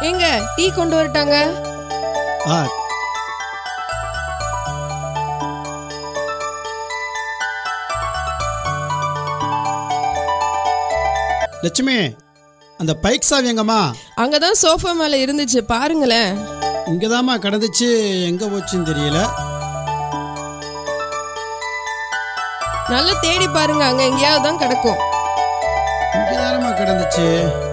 ஏங்க டீ கொண்டு வரட்டாங்க ஆ லட்சுமி அந்த பைக் சாவி எங்கம்மா அங்கதான் சோஃபா மேல இருந்துச்சு பாருங்களேன் இங்கதாம்மா கிடந்துச்சு எங்க போச்சுன்னு தெரியல நல்லா தேடி பாருங்க அங்க எங்கேயாவது தான் கிடக்கும் இங்கதானம்மா கிடந்துச்சு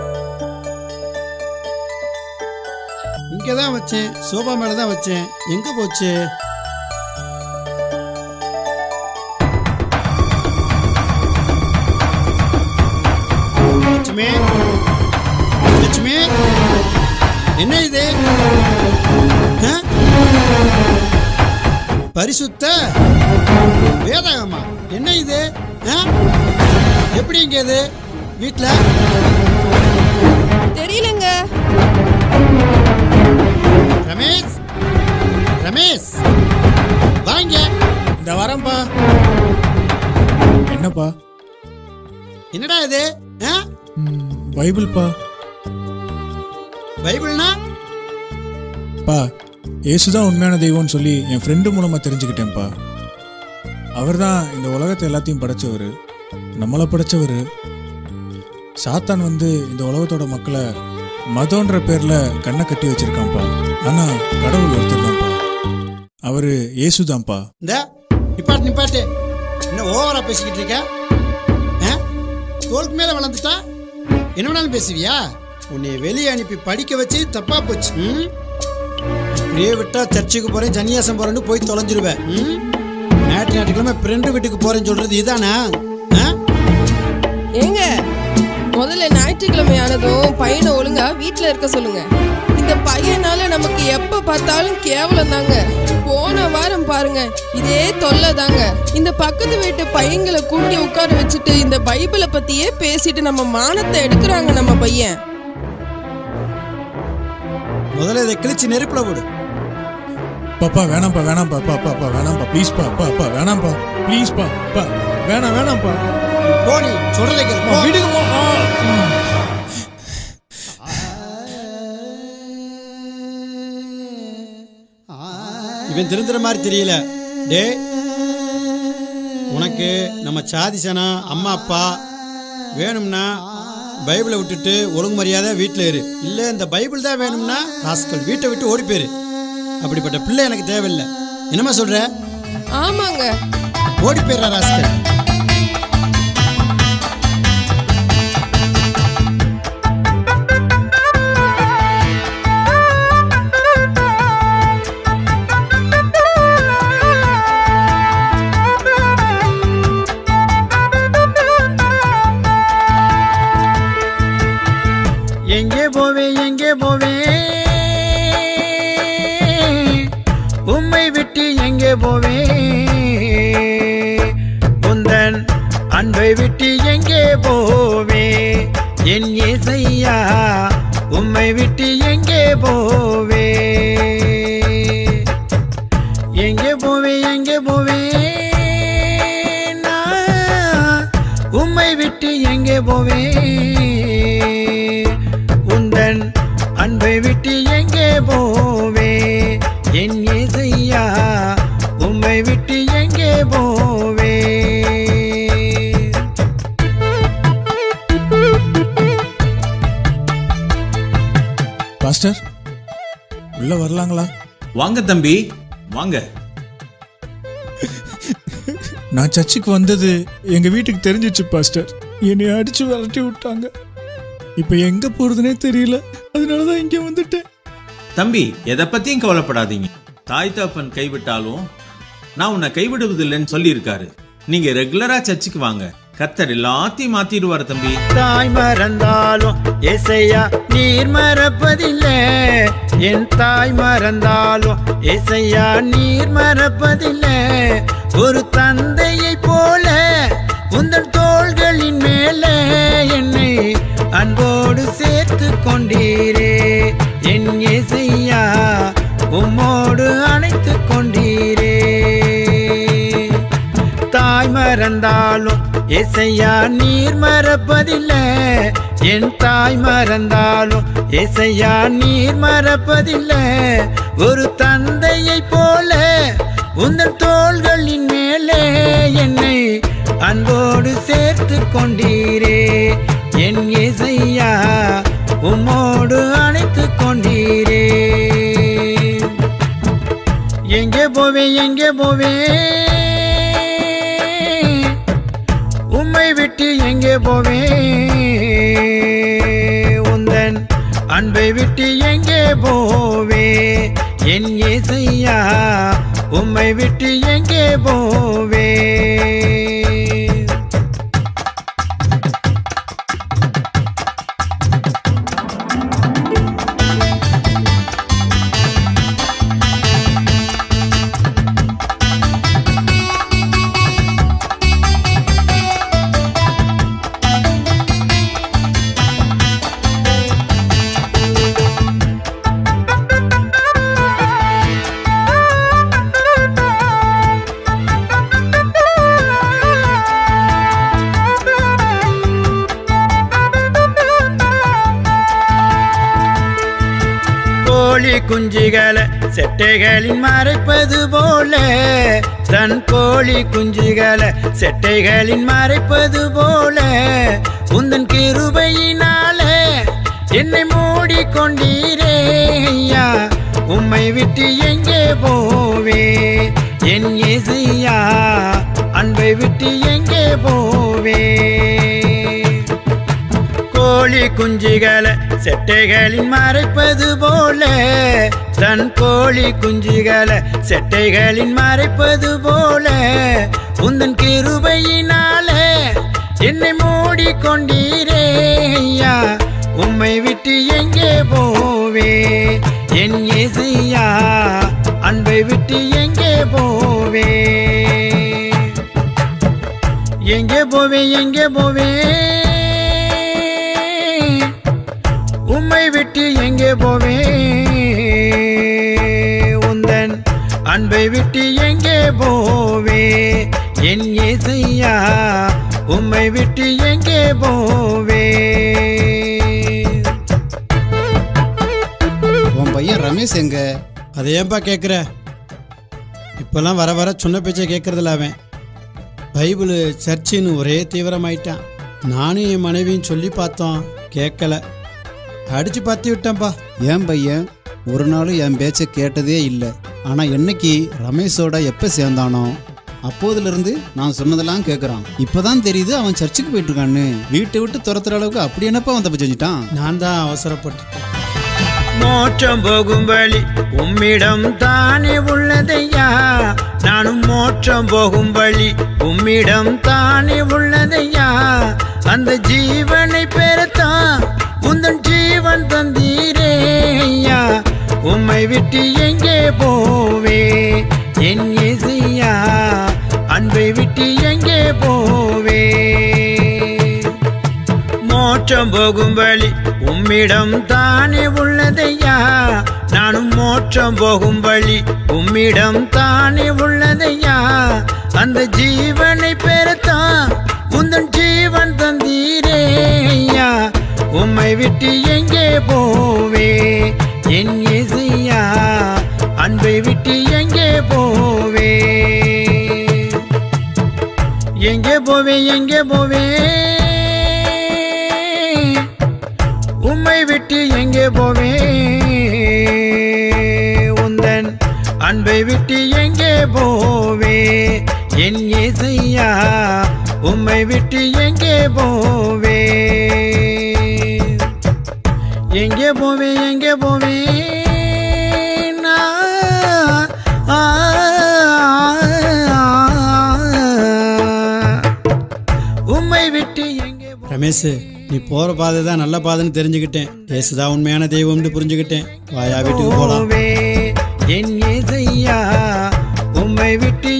இங்கதான் வச்சேன் சோபா மேல தான் வச்சேன் எங்க போச்சு லட்சுமி லட்சுமி என்ன இது ஆ? பரிசுத்த வேதாகமா என்ன இது ஆ? எப்படி இங்க இது வீட்ல தெரியலங்க ரமேஷ் ரமேஷ் வாங்க இந்த வரேன்ப்பா என்னப்பா என்னடா இது ஆ? ம், பைபிள்ப்பா பைபிள்னா பா இயேசுதான் உண்மையான தெய்வம்னு சொல்லி என் ஃப்ரெண்டு மூலமா தெரிஞ்சுக்கிட்டேன்ப்பா அவர்தான் இந்த உலகத்தை எல்லாத்தையும் படைச்சவர் நம்மளை படைச்சவர் சாத்தான் வந்து இந்த உலகத்தோட மக்களை மதம்ன்ற பேர்ல கண்ணை கட்டி வச்சிருக்கான்ப்பா ஆனா கடவுள் ஒருத்தர் தான்ப்பா அவரு இயேசுதான்ப்பா இந்த நிப்பாட்டு நிப்பாட்டு என்ன ஓவரா பேசிக்கிட்டு இருக்க ஆ? தோலுக்கு மேல வளர்ந்துட்டா என்ன வேணாலும் பேசுவியா உன்னை வெளியே அனுப்பி படிக்க வச்சு தப்பா போச்சு ம்? இப்படியே விட்டா சர்ச்சுக்கு போறேன் சன்னியாசம் போறேன்னு போய் தொலைஞ்சிருவேன் ம்? ஞாயிற்று ஞாயிற்றுக்கிழமை ஃப்ரெண்டு வீட்டுக்கு போறேன்னு சொல்றது இதானா ஆ? ஏங்க முதல்ல ஞாயிற்றுக்கிழமை ஆனதும் பையனை ஒழுங்கா வீட்ல இருக்க சொல்லுங்க இந்த பையனால நமக்கு எப்ப பார்த்தாலும் கேவலம் தாங்க போன வாரம் பாருங்க இதே தொல்லை தாங்க இந்த பக்கத்து வீட்டு பையங்களை கூட்டி உட்கார வச்சுட்டு இந்த பைபிளை பத்தியே பேசிட்டு நம்ம மானத்தை எடுக்கிறாங்க நம்ம பையன் முதல்ல இதை கிழிச்சு நெருப்புல போடு பாப்பா வேணாம்ப்பா வேணாம்ப்பா அப்பா அப்பா அப்பா வேணாம்ப்பா ப்ளீஸ்ப்பா அப்பா அப்பா வேணாம்ப்பா ப்ளீஸ்ப்பா அப்பா வேணாம் வேணாம்ப்பா போடி சொல்றதை கேளு போ. விடுங்கம்மா ஆ, ம். இவன் திருந்துற மாதிரி தெரியல டே உனக்கு நம்ம சாதி சனம் அம்மா அப்பா வேணும்னா பைபிளை விட்டுட்டு ஒழுங்கு மரியாதை வீட்டில் இரு இல்லை இந்த பைபிள் தான் வேணும்னா ராஸ்கல் வீட்டை விட்டு ஓடி போயிரு அப்படிப்பட்ட பிள்ளை எனக்கு தேவையில்லை என்னம்மா சொல்ற ஆமாங்க ஓடி போயிடுறா ராஸ்கல் எங்கே போவே எங்கே போவே உம்மை விட்டு எங்கே போவே உந்தன் அன்பை விட்டு எங்கே போவே என் ஏசையா உம்மை விட்டு எங்கே போவே எங்கே போவே எங்கே போவே நான் உம்மை விட்டு எங்கே போவே உந்தன் அன்பை விட்டு எங்கே போவே என் இசையா உம்மை விட்டு எங்கே போவே பாஸ்டர் உள்ள வரலாங்களா வாங்க தம்பி வாங்க நான் சர்ச்சுக்கு வந்தது எங்க வீட்டுக்கு தெரிஞ்சிச்சு பாஸ்டர் என்னை அடிச்சு விரட்டி விட்டாங்க இப்ப எங்க போறதுனே தெரியல அதனாலதான் இங்க வந்துட்டேன் தம்பி எதை பத்தியும் கவலைப்படாதீங்க தாய் தகப்பன் கைவிட்டாலும் நான் உன்னை கைவிடுவதில்லைன்னு சொல்லியிருக்காரு நீங்க ரெகுலரா சர்ச்சுக்கு வாங்க கத்தர் எல்லாத்தையும் மாத்திடுவார் தம்பி தாய் மறந்தாலும் ஏசையா நீர் மறப்பதில்லை என் தாய் மறந்தாலும் ஏசையா நீர் மறப்பதில்லை ஒரு தந்தையை போல உந்தன் தோள்களின் மேலே என்னை அன்போடு சேர்த்து கொண்டீரே என் ஏசையா உம்மோடு அணைத்து கொண்டீரே தாய் மறந்தாலும் ஏசையா நீர் மறப்பதில்லை என் தாய் மறந்தாலும் ஏசையா நீர் மறப்பதில்லை ஒரு தந்தையை போல உந்தன் தோள்களின் மேலே என்னை அன்போடு சேர்த்து கொண்டீரே என் ஏசையா உம்மோடு அணைத்து கொண்டீரே எங்கே போவேன் எங்கே போவேன் உம்மை விட்டு எங்கே போவேன் உந்தன் அன்பை விட்டு எங்கே போவே என் ஏசையா உம்மை விட்டு எங்கே போவே கோழி குஞ்சுகளை செட்டைகளின் மறைப்பது போல தன் கோழி குஞ்சுகளை செட்டைகளின் மறைப்பது போல உந்தன் கிருபையினாலே என்னை மூடிக்கொண்டீரே ஐயா உம்மை விட்டு எங்கே போவே என் இசையா அன்பை விட்டு எங்கே போவே கோழி குஞ்சுகளை செட்டைகளின் மறைப்பது போல தன் கோழி குஞ்சுகளை செட்டைகளின் மறைப்பது போல உந்தன் கிருபையினாலே என்னை மூடிக்கொண்டீரே ஐயா உம்மை விட்டு எங்கே போவே என் இசையா அன்பை விட்டு எங்கே போவே எங்கே போவே எங்கே போவே உம்மை விட்டு எங்கே போவே உந்தன் அன்பை விட்டு எங்கே போவே என் இசையா உம்மை விட்டு எங்கே போவே உன் பையன் ரமேஷ் எங்க அதை ஏன்பா கேட்குற இப்போல்லாம் வர வர சொன்ன பேச்சை கேட்கறதில்ல அவன் பைபிள் சர்ச்சின்னு ஒரே தீவிரமாயிட்டான் நானும் என் மனைவியும் சொல்லி பார்த்தோம் கேட்கல அடிச்சு பத்தி விட்டேன்ப்பா என் பையன் ஒரு நாளும் என் பேச்சை கேட்டதே இல்லை ஆனால் என்னைக்கு ரமேஷோட எப்போ சேர்ந்தானோ அப்போதிலிருந்து நான் சொன்னதெல்லாம் கேட்குறான் இப்போதான் தெரியுது அவன் சர்ச்சுக்கு போயிட்டு இருக்கான்னு வீட்டை விட்டு துரத்துற அளவுக்கு அப்படி என்னப்பா அவன் தப்பு செஞ்சுட்டான் நான் தான் அவசரப்பட்டுட்டேன் மோட்சம் போகும் வழி உம்மிடம் தானே உள்ளதையா நானும் மோட்சம் போகும் வழி உம்மிடம் தானே உள்ளதையா அந்த ஜீவனை பெறத்தான் உந்தன் ஜீவன் தந்தீரே ஐயா உம்மை விட்டு எங்கே போவே என் இசையா அன்பை விட்டு எங்கே போவே மோட்சம் போகும் வழி உம்மிடம் தானே உள்ளதையா நானும் மோட்சம் போகும் வழி உம்மிடம் தானே உள்ளதையா அந்த ஜீவனை பெறத்தான் உந்தன் ஜீவன் தந்தீரே ஐயா உம்மை விட்டு எங்கே போவே என் இசையா அன்பை விட்டு எங்கே போவே எங்கே போவே எங்கே போவே உம்மை விட்டு எங்கே போவே உந்தன் அன்பை விட்டு எங்கே போவே என் இசையா உம்மை விட்டு எங்கே போவே எங்கே போவே எங்கே போவே நான்? ஆ, உம்மை விட்டு எங்கே போ- ரமேஷ் நீ போற பாதை தான் நல்ல பாதைன்னு தெரிஞ்சுக்கிட்டேன் ஏசுதான் உண்மையான தெய்வம்னு புரிஞ்சுக்கிட்டேன் வாயா வீட்டுக்கு போலாம் போவே என் இசையா உம்மை விட்டு